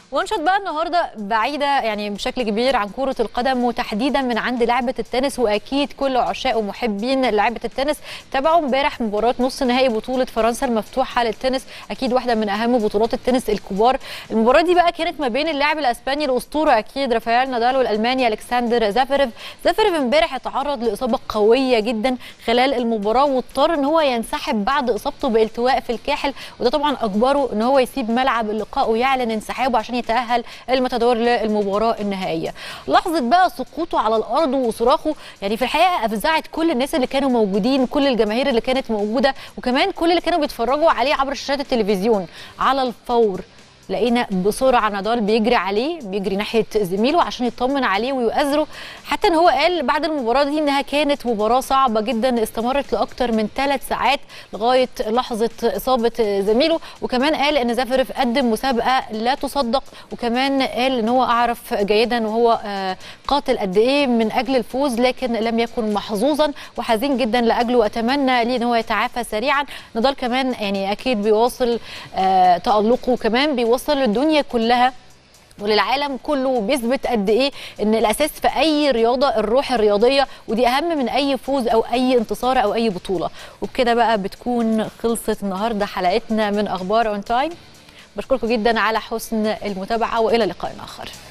وانشط بقى النهارده بعيده يعني بشكل كبير عن كره القدم وتحديدا من عند لعبه التنس واكيد كل عشاق ومحبين لعبه التنس تابعوا امبارح مباراه نص نهائي بطوله فرنسا المفتوحه للتنس اكيد واحده من اهم بطولات التنس الكبار المباراه دي بقى كانت ما بين اللاعب الاسباني الاسطوره اكيد رافائيل نادال والالماني الكسندر زافيرف زافيرف امبارح اتعرض لاصابه قويه جدا خلال المباراه واضطر ان هو ينسحب بعد اصابته بالتواء في الكاحل وده طبعا اجبره ان هو يسيب ملعب اللقاء ويعلن انسحابه عشان يتاهل المتدور للمباراه النهائيه لحظه بقى سقوطه على الارض وصراخه يعني في الحقيقه افزعت كل الناس اللي كانوا موجودين كل الجماهير اللي كانت موجوده وكمان كل اللي كانوا بيتفرجوا عليه عبر شاشات التلفزيون على الفور لقينا بسرعه نادال بيجري عليه بيجري ناحيه زميله عشان يطمن عليه ويؤازره حتى ان هو قال بعد المباراه دي انها كانت مباراه صعبه جدا استمرت لاكثر من ثلاث ساعات لغايه لحظه اصابه زميله وكمان قال ان زافرف قدم مسابقه لا تصدق وكمان قال ان هو اعرف جيدا وهو قاتل قد ايه من اجل الفوز لكن لم يكن محظوظا وحزين جدا لاجله واتمنى ليه ان هو يتعافى سريعا نضال كمان يعني اكيد بيواصل تالقه وكمان بيواصل وصل للدنيا كلها وللعالم كله بيثبت قد ايه ان الاساس في اي رياضه الروح الرياضيه ودي اهم من اي فوز او اي انتصار او اي بطوله وبكده بقى بتكون خلصت النهارده حلقتنا من اخبار اون تايم بشكركم جدا على حسن المتابعه والى لقاء اخر